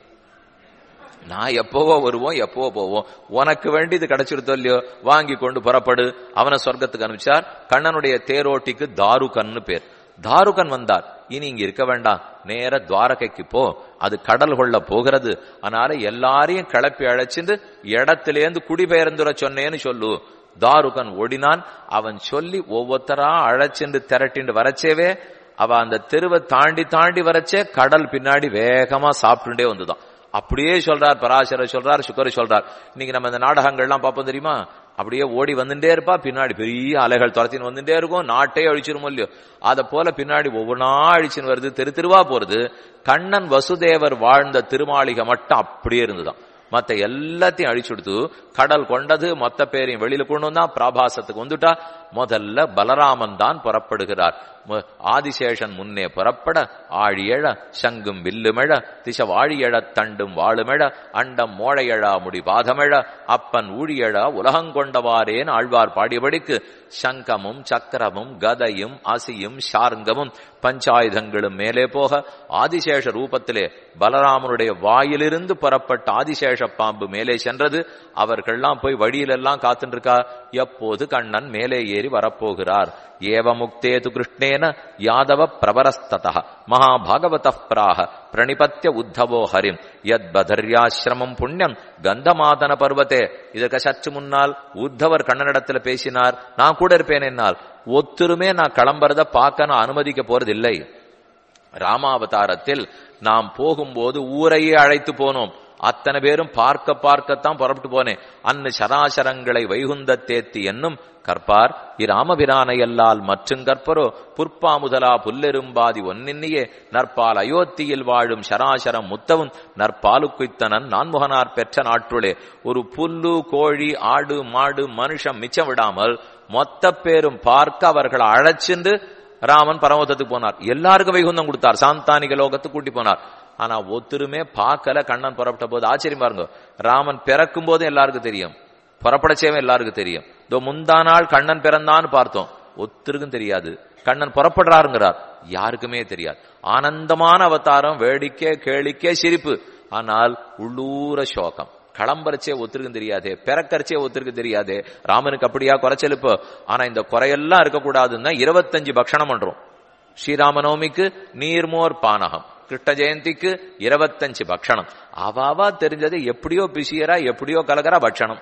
நான் எப்போவோ வருவோம் எப்போவோ போவோம் உனக்கு வேண்டியது கிடைச்சிருத்தோ இல்லையோ வாங்கி கொண்டு புறப்படு அவனை சொர்க்கத்துக்கு அனுப்பிச்சார் கண்ணனுடைய தேரோட்டிக்கு தாருகன்னு பேர் தாருகன் வந்தார் இனி இங்க இருக்க வேண்டாம் நேர துவாரகைக்கு போ அது கடல் கொள்ள போகிறது அதனால எல்லாரையும் கிளப்பி அழைச்சிட்டு இடத்திலேருந்து குடிபெயர்ந்துட சொன்னேன்னு சொல்லு தாருகன் ஓடினான் அவன் சொல்லி ஒவ்வொருத்தரா அழைச்சிண்டு திரட்டிண்டு வரச்சேவே அவ அந்த தெருவை தாண்டி தாண்டி வரச்சே கடல் பின்னாடி வேகமா சாப்பிட்டுட்டே வந்துதான் அப்படியே சொல்றார் பராசர சொல்றார் சுக்கர் சொல்றார் இன்னைக்கு நம்ம இந்த நாடகங்கள்லாம் பார்ப்போம் தெரியுமா அப்படியே ஓடி வந்துட்டே இருப்பா பின்னாடி பெரிய அலைகள் துரத்தின்னு வந்துட்டே இருக்கும் நாட்டே அழிச்சிருமோ இல்லையோ அத போல பின்னாடி ஒவ்வொன்றா அழிச்சுன்னு வருது தெரு தெருவா போறது கண்ணன் வசுதேவர் வாழ்ந்த திருமாளிகை மட்டும் அப்படியே இருந்துதான் மத்த எல்லாத்தையும் அழிச்சுடுத்து கடல் கொண்டது மொத்த பேரையும் வெளியில கொண்டு வந்தா பிராபாசத்துக்கு வந்துட்டா முதல்ல பலராமன் தான் புறப்படுகிறார் மு- ஆதிசேஷன் முன்னே புறப்பட ஆழியழ சங்கும் வில்லுமெழ திச வாழியழத் தண்டும் வாழுமெழ அண்டம் மோழையழா முடி பாதமெழ அப்பன் ஊழியழ உலகங்கொண்டவாறேன் ஆழ்வார் பாடியபடிக்கு சங்கமும் சக்கரமும் கதையும் அசியும் சார்ங்கமும் பஞ்சாயுதங்களும் மேலே போக ஆதிசேஷ ரூபத்திலே பலராமனுடைய வாயிலிருந்து புறப்பட்ட ஆதிசேஷ பாம்பு மேலே சென்றது அவர்கள்லாம் போய் வழியிலெல்லாம் காத்துட்டு இருக்கா எப்போது கண்ணன் மேலே ஏறி வரப்போகிறார் ஏவ முக்தேது கிருஷ்ணேன யாதவ பிரபரஸ்தத மகாபாகவத பிராக பிரணிபத்திய உத்தவோ ஹரிம் யத் பதர்யாசிரமம் புண்ணியம் கந்தமாதன பர்வத்தே இதற்கு சற்று முன்னால் உத்தவர் கண்ணனிடத்துல பேசினார் நான் கூட இருப்பேன் என்னால் ஒத்துருமே நான் கிளம்புறத பார்க்க நான் அனுமதிக்க போறதில்லை ராமாவதாரத்தில் நாம் போகும்போது ஊரையே அழைத்து போனோம் அத்தனை பேரும் பார்க்க பார்க்கத்தான் புறப்பட்டு போனேன் அன்னு சராசரங்களை வைகுந்த தேத்தி என்னும் கற்பார் இராமபிரானையல்லால் மற்றும் கற்பரோ புற்பா முதலா புல்லெரும்பாதி ஒன்னின்னியே நற்பால் அயோத்தியில் வாழும் சராசரம் முத்தவும் நற்பாலுக்குய்த்தனன் நான்முகனார் பெற்ற நாட்டுளே ஒரு புல்லு கோழி ஆடு மாடு மனுஷன் மிச்சம் விடாமல் மொத்த பேரும் பார்க்க அவர்களை அழைச்சிண்டு ராமன் பரமதத்துக்கு போனார் எல்லாருக்கும் வைகுந்தம் கொடுத்தார் சாந்தானிக லோகத்துக்கு கூட்டி போனார் ஆனா ஒத்துருமே பார்க்கல கண்ணன் புறப்பட்ட போது ஆச்சரியம் பாருங்க ராமன் பிறக்கும் போதும் எல்லாருக்கும் தெரியும் புறப்படச்சேவும் எல்லாருக்கும் தெரியும் இதோ முந்தா நாள் கண்ணன் பிறந்தான்னு பார்த்தோம் ஒத்துருக்கும் தெரியாது கண்ணன் புறப்படுறாருங்கிறார் யாருக்குமே தெரியாது ஆனந்தமான அவதாரம் வேடிக்கை கேளிக்கை சிரிப்பு ஆனால் உள்ளூர சோகம் களம்பரிச்சே ஒத்துருக்கும் தெரியாதே பிறக்கரிச்சே ஒத்துருக்கு தெரியாதே ராமனுக்கு அப்படியா குறைச்சல் இப்போ ஆனா இந்த குறையெல்லாம் இருக்கக்கூடாதுன்னா இருபத்தஞ்சு பக்ஷணம் பண்றோம் ஸ்ரீராமநவமிக்கு நீர்மோர் பானகம் கிருஷ்ண ஜெயந்திக்கு இருபத்தஞ்சு பக்ஷணம் அவாவா தெரிஞ்சது எப்படியோ பிசியரா எப்படியோ கலகரா பக்ஷணம்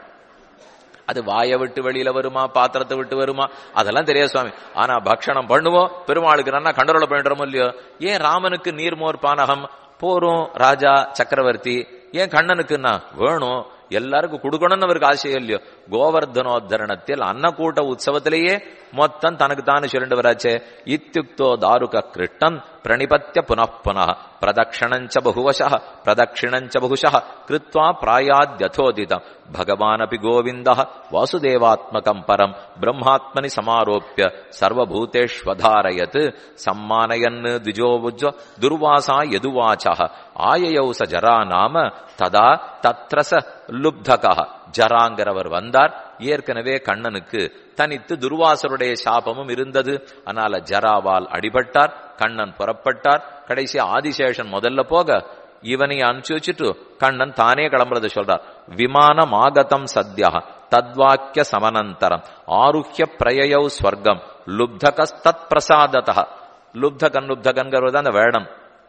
அது வாயை விட்டு வெளியில வருமா பாத்திரத்தை விட்டு வருமா அதெல்லாம் தெரியாது சுவாமி ஆனா பக்ஷணம் பண்ணுவோம் பெருமாளுக்கு நல்லா கண்டரோல பண்ணிடுறோமோ இல்லையோ ஏன் ராமனுக்கு நீர்மோர் பானகம் போறோம் ராஜா சக்கரவர்த்தி ஏன் கண்ணனுக்குன்னா வேணும் எல்லாருக்கும் கொடுக்கணும்னு அவருக்கு ஆசையம் இல்லையோ கோவர்தனோத்தரணத்தில் அன்னக்கூட்ட உற்சவத்திலேயே மொத்தம் தனக்கு தானே சொல்லிட்டு வராச்சே இத்தியுக்தோ தாருக கிருஷ்ணன் பிரணிபத்திய புனః பிரதக்ஷணஞ்ச பகுவச பிரதக்ஷிணஞ்ச பகுஷ கிருத்வா பிராயாத்யதோதிதம் பகவானபி கோவிந்த வாசுதேவாத்மகம் பரம் பிரம்மாத்மனி சமாரோப்பிய சர்வபூதேஷ்வதாரயத் சம்மானயன் திஜோபுஜ்வ துர்வாசா யதுவாச்ச ஆயயௌ ச ஜரா நாம ததா தத்ரச லுப்தகா ஜராங்கிறவர் வந்தார் ஏற்கனவே கண்ணனுக்கு தனித்து துர்வாசருடைய சாபமும் இருந்தது அதனால ஜராவால் அடிபட்டார் கண்ணன் புறப்பட்டார் கடைசி ஆதிசேஷன் முதல்ல போக இவனை அனுப்பிச்சு வச்சுட்டு கண்ணன் தானே கிளம்புறத சொல்றார் விமானம் ஆகதம் சத்யா தத்வாக்கிய சமனந்தரம் ஆருஹ்ய பிரயயௌ ஸ்வர்க்கம் லுப்தகஸ்தத் பிரசாதத லுப்தகன் லுப்தகன்கிறது அந்த வேடம்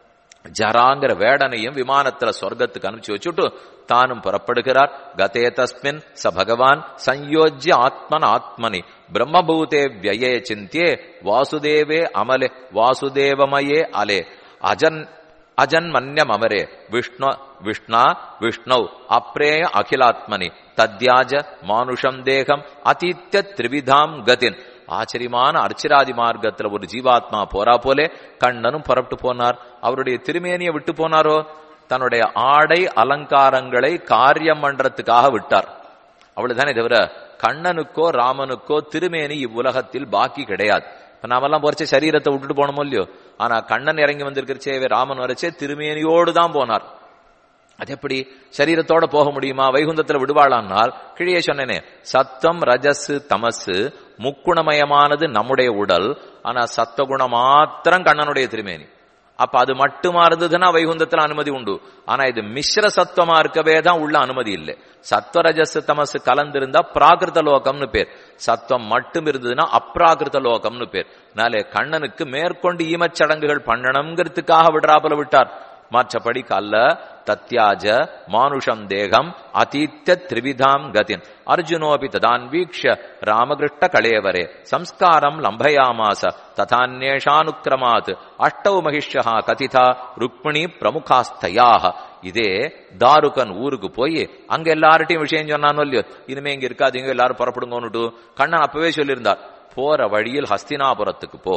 ஜராங்கிற வேடனையும் விமானத்துல சொர்க்கத்துக்கு அனுப்பிச்சு வச்சுட்டு தானும் புறப்படுகிறார் கதே தஸ்மின் ச பகவான் சயோஜ்ய ஆத்மன் ஆத்மனி பிரம்மபூதே வியே சிந்தியே வாசுதேவே அமலே வாசுதேவமயே அலே அஜன் அஜன்மன்யம் அமரே விஷ்ணு விஷ்ணா விஷ்ணௌ அப்ரேய அகிலாத்மனி தத்யாஜ மானுஷம் தேகம் அதீத்திய திரிவிதாம் கதின் ஆச்சரியமான அர்ச்சிராதி மார்க்கத்துல ஒரு ஜீவாத்மா போறா போலே கண்ணனும் புறப்பட்டு போனார் அவருடைய திருமேனியை விட்டு போனாரோ தன்னுடைய ஆடை அலங்காரங்களை காரியம் பண்றதுக்காக விட்டார் அவ்வளவுதானே தவிர கண்ணனுக்கோ ராமனுக்கோ திருமேனி இவ்வுலகத்தில் பாக்கி கிடையாது இப்ப நாமெல்லாம் போறச்சே சரீரத்தை விட்டுட்டு போனோமோ இல்லையோ ஆனா கண்ணன் இறங்கி வந்திருக்கிறச்சே ராமன் வரைச்சே திருமேனியோடு தான் போனார் அது எப்படி சரீரத்தோட போக முடியுமா வைகுந்தத்துல விடுவாளானால் கிழியே சொன்னேனே சத்தம் ரஜஸ் தமசு முக்குணமயமானது நம்முடைய உடல் ஆனா சத்தகுணம் மாத்திரம் கண்ணனுடைய திருமேனி அப்ப அது மட்டுமா இருந்ததுன்னா வைகுந்தத்துல அனுமதி உண்டு ஆனா இது மிஸ்ர சத்துவமா இருக்கவே தான் உள்ள அனுமதி இல்லை சத்வரஜஸ் தமசு கலந்திருந்தா பிராகிருத லோகம்னு பேர் சத்துவம் மட்டும் இருந்ததுன்னா அப்ராகிருத லோகம்னு பேர் நாளே கண்ணனுக்கு மேற்கொண்டு ஈமச்சடங்குகள் பண்ணணுங்கிறதுக்காக விடுறாப்புல விட்டார் மற்றபடி கல்ல தத்யாஜ மானுஷம் தேகம் அதீத்திய திரிவிதாம் கதின் அர்ஜுனோபி ததான்வீக்ஷ ராமகிருஷ்ட கலேவரே சம்ஸ்காரம் லம்பயாமாச ததான்யேஷானுக்கிரமாத் அஷ்டௌ மகிஷா கதிதா ருக்மிணி பிரமுகாஸ்தயாக இதே தாருகன் ஊருக்கு போய் அங்க எல்லார்ட்டையும் விஷயம் சொன்னானோ இல்லையோ இனிமே இங்க இருக்காதீங்க எல்லாரும் புறப்படுங்கன்னுட்டு கண்ணன் அப்பவே சொல்லியிருந்தார் போற வழியில் ஹஸ்தினாபுரத்துக்கு போ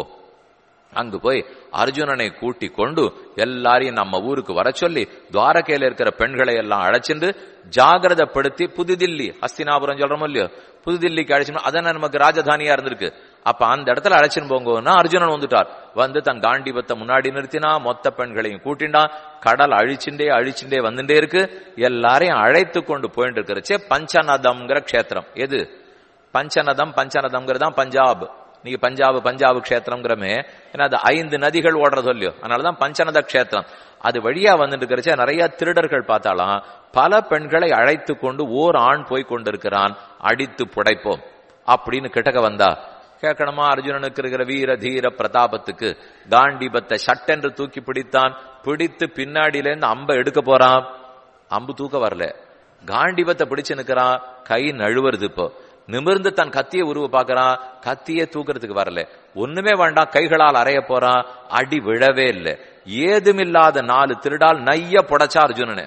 அங்கு போய் அர்ஜுனனை கூட்டி கொண்டு எல்லாரையும் நம்ம ஊருக்கு வர சொல்லி துவாரகையில இருக்கிற பெண்களை எல்லாம் அழைச்சிட்டு ஜாகிரதப்படுத்தி புதுதில்லி ஹஸ்தினாபுரம் சொல்றோமோ இல்லையோ புதுதில்லிக்கு அழைச்சோம் அதான நமக்கு ராஜதானியா இருந்திருக்கு அப்ப அந்த இடத்துல அழைச்சின்னு போங்கன்னா அர்ஜுனன் வந்துட்டார் வந்து தன் காண்டிபத்தை முன்னாடி நிறுத்தினா மொத்த பெண்களையும் கூட்டிண்டான் கடல் அழிச்சுண்டே அழிச்சுண்டே வந்துட்டே இருக்கு எல்லாரையும் அழைத்து கொண்டு போயிட்டு இருக்கிறச்சே பஞ்சநதம்ங்கிற க்ஷேத்திரம் எது பஞ்சநதம் பஞ்சநதம்ங்கிறது பஞ்சாப் நீங்க பஞ்சாப் பஞ்சாப் க்ஷேத்திரம்ங்கிறமே ஏன்னா அது ஐந்து நதிகள் ஓடுறது இல்லையோ அதனாலதான் பஞ்சநத க்ஷேத்திரம் அது வழியா வந்துட்டு இருக்கிறச்சே நிறைய திருடர்கள் பார்த்தாலாம் பல பெண்களை அழைத்து கொண்டு ஓர் ஆண் போய் கொண்டிருக்கிறான் அடித்து புடைப்போம் அப்படின்னு கிட்டக்க வந்தா கேட்கணுமா அர்ஜுனனுக்கு இருக்கிற வீர தீர பிரதாபத்துக்கு காண்டிபத்தை சட்டென்று தூக்கி பிடித்தான் பிடித்து பின்னாடியில இருந்து அம்ப எடுக்க போறான் அம்பு தூக்க வரல காண்டிபத்தை பிடிச்சு நிக்கிறான் கை நழுவுறது இப்போ நிமிர்ந்து தன் கத்திய உருவ பாக்குறான் கத்திய தூக்குறதுக்கு வரல ஒண்ணுமே வேண்டாம் கைகளால் அறைய போறான் அடி விழவே இல்லை ஏதுமில்லாத நாலு திருடால் நைய புடைச்சா அர்ஜுனனு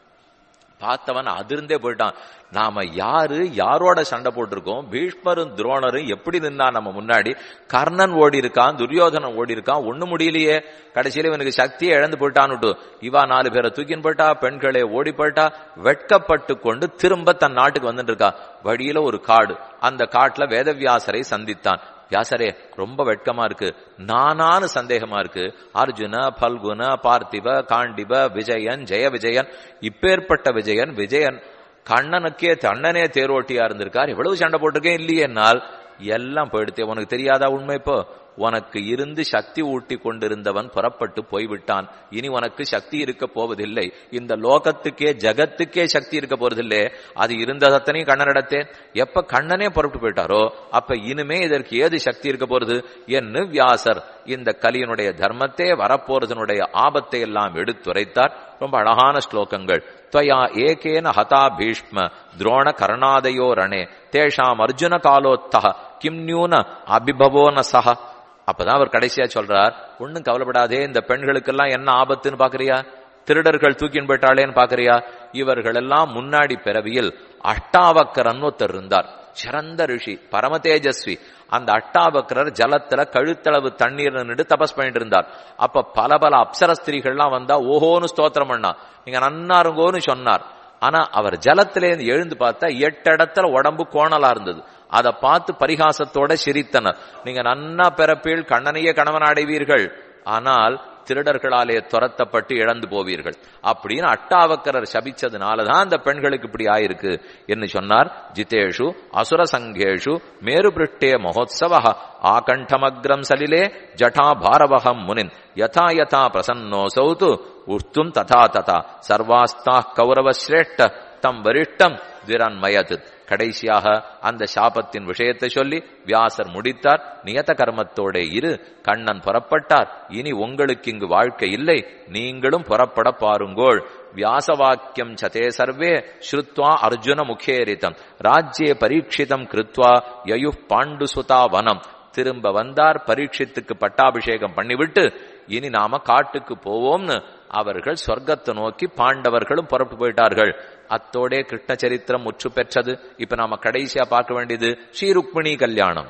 பார்த்தவன் அதிர்ந்தே போயிட்டான் நாம யாரு யாரோட சண்டை போட்டிருக்கோம் பீஷ்மரும் துரோணரும் எப்படி நின்னா நம்ம முன்னாடி கர்ணன் ஓடி இருக்கான் துரியோதனன் ஓடி இருக்கான் ஒண்ணு முடியலையே கடைசியில இவனுக்கு சக்தியை இழந்து போயிட்டான்னு இவா நாலு பேரை தூக்கின்னு போயிட்டா பெண்களே ஓடி போயிட்டா வெட்கப்பட்டு கொண்டு திரும்ப தன் நாட்டுக்கு வந்துட்டு இருக்கா வழியில ஒரு காடு அந்த காட்டுல வேதவியாசரை சந்தித்தான் வியாசரே ரொம்ப வெட்கமா இருக்கு நானானு சந்தேகமா இருக்கு அர்ஜுன பல்குன பார்த்திப காண்டிப விஜயன் ஜெய விஜயன் இப்பேற்பட்ட விஜயன் விஜயன் கண்ணனுக்கே தன்னனே தேரோட்டியா இருந்திருக்கார் இவ்வளவு சண்டை போட்டிருக்கேன் இல்லையே என்னால் எல்லாம் போயிடுத்தே உனக்கு தெரியாதா உண்மை இப்போ உனக்கு இருந்து சக்தி ஊட்டி கொண்டிருந்தவன் புறப்பட்டு போய்விட்டான் இனி உனக்கு சக்தி இருக்க போவதில்லை இந்த லோகத்துக்கே ஜகத்துக்கே சக்தி இருக்க போறதில்லை அது இருந்ததத்தனையும் கண்ணனிடத்தே எப்ப கண்ணனே புறப்பட்டு போயிட்டாரோ அப்ப இனிமே இதற்கு ஏது சக்தி இருக்க போறது என்று வியாசர் இந்த கலியனுடைய தர்மத்தை வரப்போறதனுடைய ஆபத்தை எல்லாம் எடுத்துரைத்தார் ரொம்ப அழகான ஸ்லோகங்கள் त्वया ஏகேன ஹதா பீஷ்ம துரோண கர்ணாதயோ ரணே தேஷாம் அர்ஜுன காலோத்தக கிம் நியூன அபிபவோன சக அப்பதான் அவர் கடைசியா சொல்றார் ஒண்ணும் கவலைப்படாதே இந்த பெண்களுக்கெல்லாம் என்ன ஆபத்துன்னு பாக்குறியா திருடர்கள் தூக்கின் போயிட்டாளேன்னு பாக்குறியா இவர்கள் எல்லாம் முன்னாடி பிறவியில் அஷ்டாவக்கரன் ஒருத்தர் இருந்தார் சிறந்த ரிஷி பரம தேஜஸ்வி அந்த அட்டாவக்கரர் ஜலத்துல கழுத்தளவு தண்ணீர் நின்று தபஸ் பண்ணிட்டு இருந்தார் அப்ப பல பல அப்சர ஸ்திரீகள்லாம் வந்தா ஓஹோன்னு ஸ்தோத்திரம் பண்ணா நீங்க நன்னாருங்கோன்னு சொன்னார் ஆனா அவர் ஜலத்திலேருந்து எழுந்து பார்த்தா எட்டு இடத்துல உடம்பு கோணலா இருந்தது அதை பார்த்து பரிகாசத்தோட சிரித்தனர் நீங்க நன்னா பிறப்பில் கண்ணனையே கணவன் அடைவீர்கள் ஆனால் திருடர்களாலே துரத்தப்பட்டு இழந்து போவீர்கள் அப்படின்னு அட்டாவக்கரர் சபிச்சதுனாலதான் அந்த பெண்களுக்கு இப்படி ஆயிருக்கு என்று சொன்னார் ஜிதேஷு அசுர சங்கேஷு மேருபிருஷ்டே மகோத்சவ ஆகண்டமக்ரம் சலிலே ஜட்டா பாரவகம் முனின் யதா யதா பிரசன்னோசௌது உர்த்தும் ததா ததா சர்வாஸ்தா கௌரவ சிரேஷ்ட தம் வரிஷ்டம் திரன்மயது கடைசியாக அந்த சாபத்தின் விஷயத்தை சொல்லி வியாசர் முடித்தார் நியத கர்மத்தோட இரு கண்ணன் புறப்பட்டார் இனி உங்களுக்கு இங்கு வாழ்க்கை இல்லை நீங்களும் புறப்பட பாருங்கோள் வியாசவாக்கியம் சதே சர்வே ஸ்ருத்வா அர்ஜுன முகேரிதம் ராஜ்யே பரீட்சிதம் கிருத்வா யயு பாண்டுசுதா வனம் திரும்ப வந்தார் பரீட்சித்துக்கு பட்டாபிஷேகம் பண்ணிவிட்டு இனி நாம காட்டுக்கு போவோம்னு அவர்கள் சொர்க்கத்தை நோக்கி பாண்டவர்களும் புறப்பட்டு போயிட்டார்கள் அத்தோடே கிருஷ்ண சரித்திரம் முற்று பெற்றது இப்ப நாம கடைசியா பார்க்க வேண்டியது ஸ்ரீருக்மிணி கல்யாணம்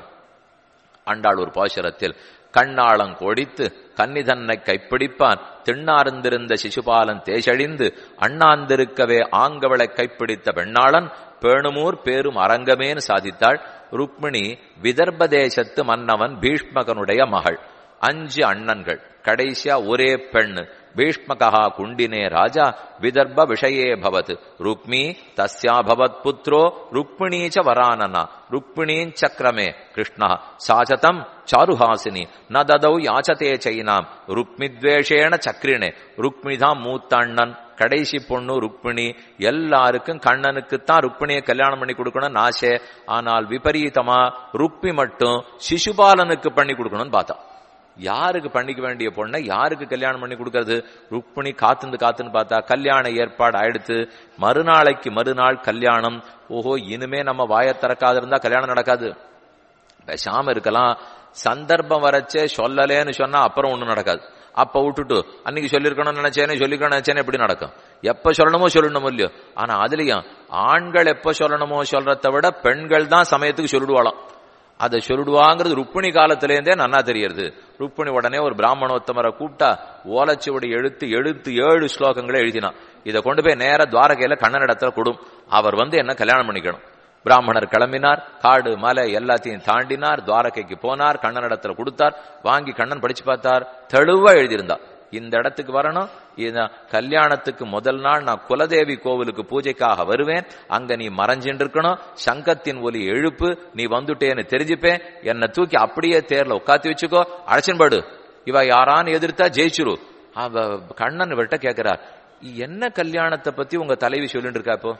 ஆண்டாள் ஒரு பாசுரத்தில் கண்ணாளம் கோடித்து கன்னிதன்னை கைப்பிடிப்பான் திண்ணார்ந்திருந்த சிசுபாலன் தேசழிந்து அண்ணாந்திருக்கவே ஆங்கவளை கைப்பிடித்த பெண்ணாளன் பேணுமூர் பேரும் அரங்கமேன்னு சாதித்தாள் ருக்மிணி விதர்ப தேசத்து மன்னவன் பீஷ்மகனுடைய மகள் அஞ்சு அண்ணன்கள் கடைசியா ஒரே பெண் பீஷ்மகா குண்டினே ராஜா விதர்ப விஷயே பவத் ருக்மி தஸ்யா பவத் புத்ரோ ருக்மிணீச்ச வரானனா ருக்மிணீஞ்சக்ரமே கிருஷ்ணா சாச்சதம் சாருஹாசினி ந ததௌ யாச்சதே சைனாம் ருக்மித்வேஷேண சக்ரினே ருக்மிதான் மூத்தண்ணன் கடைசி பொண்ணு ருக்மிணி எல்லாருக்கும் கண்ணனுக்குத்தான் ருக்மிணியை கல்யாணம் பண்ணி கொடுக்கணும்னு ஆசை ஆனால் விபரீதமா ருக்மி மட்டும் சிசுபாலனுக்கு பண்ணி கொடுக்கணும்னு பார்த்தா யாருக்கு பண்ணிக்க வேண்டிய பொண்ணை யாருக்கு கல்யாணம் பண்ணி கொடுக்கறது ருக்மிணி காத்துந்து காத்துன்னு பார்த்தா கல்யாண ஏற்பாடு ஆயிடுத்து மறுநாளைக்கு மறுநாள் கல்யாணம் ஓஹோ இனிமே நம்ம வாய திறக்காது இருந்தா கல்யாணம் நடக்காது பேசாம இருக்கலாம் சந்தர்ப்பம் வரச்சே சொல்லலேன்னு சொன்னா அப்புறம் ஒண்ணும் நடக்காது அப்ப விட்டுட்டு அன்னைக்கு சொல்லிருக்கணும்னு நினைச்சேனே சொல்லிருக்கணும் நினைச்சேனே எப்படி நடக்கும் எப்ப சொல்லணுமோ சொல்லணுமோ இல்லையோ ஆனா அதுலயும் ஆண்கள் எப்ப சொல்லணுமோ சொல்றதை விட பெண்கள் தான் சமயத்துக்கு சொல்லிடுவாளாம் அதை சொல்லிடுவாங்கிறது ருக்மிணி காலத்திலேருந்தே நன்னா தெரியறது ருக்மிணி உடனே ஒரு பிராமணோத்தமரை கூப்பிட்டா ஓலச்சுவடி எழுத்து எழுத்து ஏழு ஸ்லோகங்களை எழுதினான் இதை கொண்டு போய் நேர துவாரகையில கண்ணனிடத்துல கொடும் அவர் வந்து என்ன கல்யாணம் பண்ணிக்கணும் பிராமணர் கிளம்பினார் காடு மலை எல்லாத்தையும் தாண்டினார் துவாரகைக்கு போனார் கண்ணனிடத்துல கொடுத்தார் வாங்கி கண்ணன் படிச்சு பார்த்தார் தெளிவா எழுதியிருந்தா இந்த இடத்துக்கு வரணும் இந்த கல்யாணத்துக்கு முதல் நாள் நான் குலதேவி கோவிலுக்கு பூஜைக்காக வருவேன் அங்க நீ மறைஞ்சின்னு இருக்கணும் சங்கத்தின் ஒலி எழுப்பு நீ வந்துட்டேன்னு தெரிஞ்சுப்பேன் என்னை தூக்கி அப்படியே தேர்ல உட்காத்தி வச்சுக்கோ அழைச்சின் படு இவ யாரான்னு எதிர்த்தா ஜெயிச்சிரு அவ கண்ணன் இவர்கிட்ட கேட்கிறார் என்ன கல்யாணத்தை பத்தி உங்க தலைவி சொல்லிட்டு இருக்கா இப்போ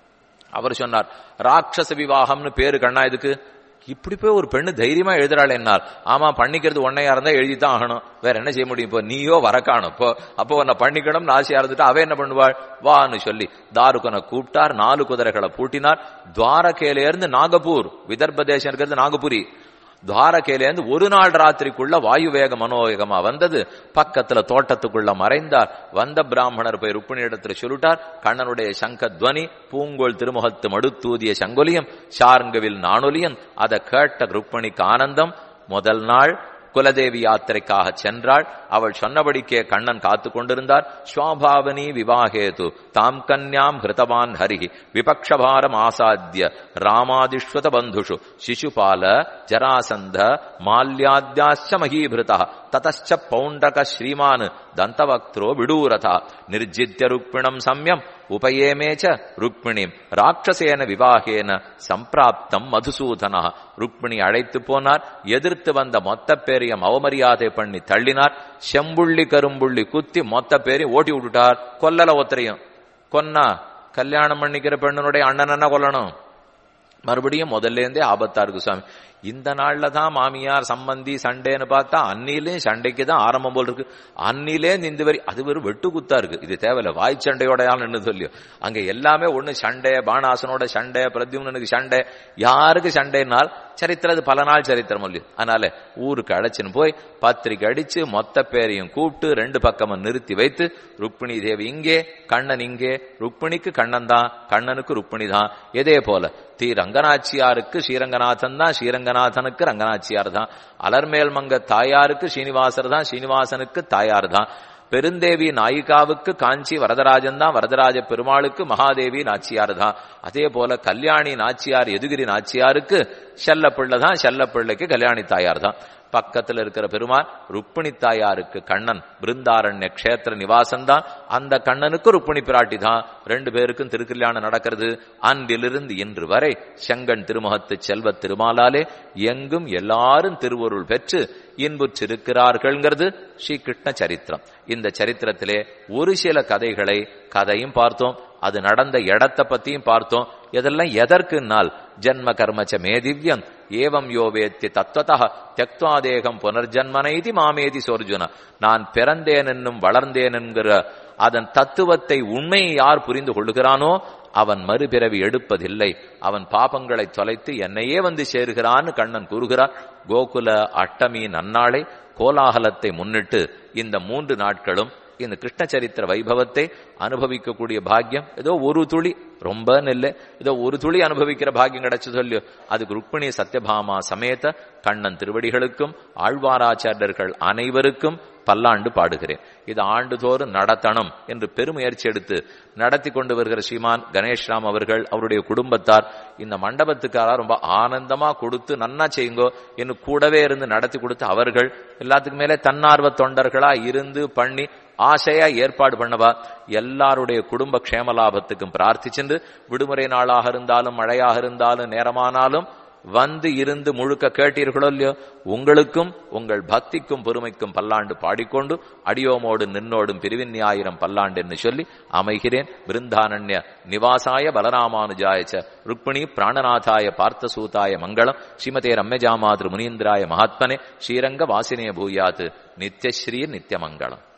அவர் சொன்னார் ராட்சச விவாகம்னு பேரு கண்ணா இதுக்கு இப்படி போய் ஒரு பெண்ணு தைரியமா எழுதுறாள் என்னால் ஆமா பண்ணிக்கிறது ஒன்னையா இருந்தா எழுதித்தான் ஆகணும் வேற என்ன செய்ய முடியும் இப்போ நீயோ வரக்காணும் இப்போ அப்போ உன்னை பண்ணிக்கணும்னு ஆசையா இருந்துட்டு அவ என்ன பண்ணுவாள் வான்னு சொல்லி தாருகனை கூப்பிட்டார் நாலு குதிரைகளை பூட்டினார் துவாரகையில இருந்து நாகப்பூர் விதர்ப தேசம் இருக்கிறது நாகபுரி துவாரகையிலேருந்து ஒரு நாள் ராத்திரிக்குள்ள வாயு வேக மனோவேகமா வந்தது பக்கத்துல தோட்டத்துக்குள்ள மறைந்தார் வந்த பிராமணர் போய் ருக்மிணி இடத்துல சொல்லிட்டார் கண்ணனுடைய சங்க துவனி பூங்கோள் திருமுகத்து மடுத்தூதிய சங்கொலியம் ஷார்ங்கவில் நானொலியன் அதை கேட்ட ருக்மிணிக்கு ஆனந்தம் முதல் நாள் குலதேவி யாத்திரைக்காக சென்றாள் அவள் சொன்னபடிக்கே கண்ணன் காத்து கொண்டிருந்தார் ஸ்வாபாவனி விவாகேது தாம் கன்யாம் ஹிருதவான் ஹரி விபக்ஷபாரம் ஆசாத்திய ராமாதிஸ்வத பந்துஷு சிசுபால ஜராசந்த மால்யாத்யாச்ச மகீபிருத ததச்ச பௌண்டக ஸ்ரீமான் தந்தவக்திரோ விடூரதா நிர்ஜித்ய ருக்மிணம் சம்யம் உபயேமேச்ச ருக்மிணிம் ராட்சசேன விவாகேன சம்பிராப்தம் மதுசூதனா ருக்மிணி அழைத்து போனார் எதிர்த்து வந்த மொத்த பேரையும் அவமரியாதை பண்ணி தள்ளினார் செம்புள்ளி கரும்புள்ளி குத்தி மொத்த பேரையும் ஓட்டி விட்டுட்டார் கொல்லல ஒத்தரையும் கொன்னா கல்யாணம் பண்ணிக்கிற பெண்ணனுடைய அண்ணன் என்ன கொல்லணும் மறுபடியும் முதல்ல இருந்தே ஆபத்தா இருக்கு சுவாமி இந்த நாள்ல தான் மாமியார் சம்பந்தி சண்டைன்னு பார்த்தா அன்னிலே சண்டைக்கு தான் ஆரம்பம் போல் இருக்கு அன்னிலே இந்த வரி அது வெறும் வெட்டு குத்தா இருக்கு இது தேவையில்ல வாய் சண்டையோடையால் நின்று சொல்லியோ அங்க எல்லாமே ஒண்ணு சண்டை பாணாசனோட சண்டை பிரத்யும்னனுக்கு சண்டை யாருக்கு சண்டைனால் சரித்திரம் அது பல நாள் சரித்திரம் இல்லையோ அதனால ஊருக்கு அழைச்சின்னு போய் பத்திரிக்கை அடிச்சு மொத்த பேரையும் கூப்பிட்டு ரெண்டு பக்கமும் நிறுத்தி வைத்து ருக்மிணி தேவி இங்கே கண்ணன் இங்கே ருக்மிணிக்கு கண்ணன் தான் கண்ணனுக்கு ருக்மிணி தான் இதே போல தி ரங்கநாச்சியாருக்கு ஸ்ரீரங்கநாதன் தான் ஸ்ரீரங்கநாதனுக்கு ரங்கநாச்சியார் தான் அலர்மேல் மங்க தாயாருக்கு ஸ்ரீனிவாசர் தான் ஸ்ரீனிவாசனுக்கு தாயார் தான் பெருந்தேவி நாயிகாவுக்கு காஞ்சி வரதராஜன் தான் வரதராஜ பெருமாளுக்கு மகாதேவி நாச்சியார் தான் அதே போல கல்யாணி நாச்சியார் எதுகிரி நாச்சியாருக்கு செல்லப்பிள்ளை தான் செல்லப்பிள்ளைக்கு கல்யாணி தாயார் தான் பக்கத்துல இருக்கிற பெருமான் ருக்மிணி தாயாருக்கு கண்ணன் பிருந்தாரண்ய கஷேத்திர நிவாசம் தான் அந்த கண்ணனுக்கு ருக்மிணி பிராட்டி தான் ரெண்டு பேருக்கும் திருக்கல்யாணம் நடக்கிறது அன்றிலிருந்து இன்று வரை செங்கன் திருமுகத்து செல்வ திருமாலாலே எங்கும் எல்லாரும் திருவருள் பெற்று இன்புற்றிருக்கிறார்கள்ங்கிறது ஸ்ரீ கிருஷ்ண சரித்திரம் இந்த சரித்திரத்திலே ஒரு சில கதைகளை கதையும் பார்த்தோம் அது நடந்த இடத்தை பத்தியும் பார்த்தோம் இதெல்லாம் எதற்குனால் ஜன்ம கர்மச்ச மேதிவ்யம் ஏவம் யோவேத்தி தத்துவதா தியக்துவாதேகம் புனர்ஜன்மனைதி மாமேதி சோர்ஜுன நான் பிறந்தேன் என்னும் வளர்ந்தேன் என்கிற அதன் தத்துவத்தை உண்மையை யார் புரிந்து கொள்ளுகிறானோ அவன் மறுபிறவி எடுப்பதில்லை அவன் பாபங்களை தொலைத்து என்னையே வந்து சேருகிறான்னு கண்ணன் கூறுகிறார் கோகுல அட்டமி நன்னாளை கோலாகலத்தை முன்னிட்டு இந்த மூன்று நாட்களும் இந்த கிருஷ்ண சரித்திர வைபவத்தை அனுபவிக்கக்கூடிய பாக்கியம் ஏதோ ஒரு துளி ரொம்ப நெல்ல ஏதோ ஒரு துளி அனுபவிக்கிற பாக்கியம் கிடைச்சது இல்லையோ அதுக்கு ருக்மிணி சத்யபாமா சமேத கண்ணன் திருவடிகளுக்கும் ஆழ்வாராச்சாரியர்கள் அனைவருக்கும் பல்லாண்டு பாடுகிறேன் இது ஆண்டுதோறும் நடத்தணும் என்று பெருமுயற்சி எடுத்து நடத்தி கொண்டு வருகிற ஸ்ரீமான் கணேஷ்ராம் அவர்கள் அவருடைய குடும்பத்தார் இந்த மண்டபத்துக்காரா ரொம்ப ஆனந்தமா கொடுத்து நன்னா செய்யுங்கோ என்று கூடவே இருந்து நடத்தி கொடுத்து அவர்கள் எல்லாத்துக்கு மேலே தன்னார்வ தொண்டர்களா இருந்து பண்ணி ஆசையா ஏற்பாடு பண்ணவா எல்லாருடைய குடும்ப க்ஷேமலாபத்துக்கும் பிரார்த்திச்சென்று விடுமுறை நாளாக இருந்தாலும் மழையாக இருந்தாலும் நேரமானாலும் வந்து இருந்து முழுக்க கேட்டீர்களோ இல்லையோ உங்களுக்கும் உங்கள் பக்திக்கும் பொறுமைக்கும் பல்லாண்டு பாடிக்கொண்டு அடியோமோடு நின்னோடும் பிரிவின் ஞாயிரம் பல்லாண்டு என்று சொல்லி அமைகிறேன் பிருந்தானன்ய நிவாசாய பலராமானுஜாயச்ச ருக்மிணி பிராணநாதாய பார்த்தசூதாய மங்களம் ஸ்ரீமதே ரம்யஜாமாதிரு முனீந்திராய மகாத்மனே ஸ்ரீரங்க வாசினே பூயாத் நித்யஸ்ரீ நித்யமங்கலம்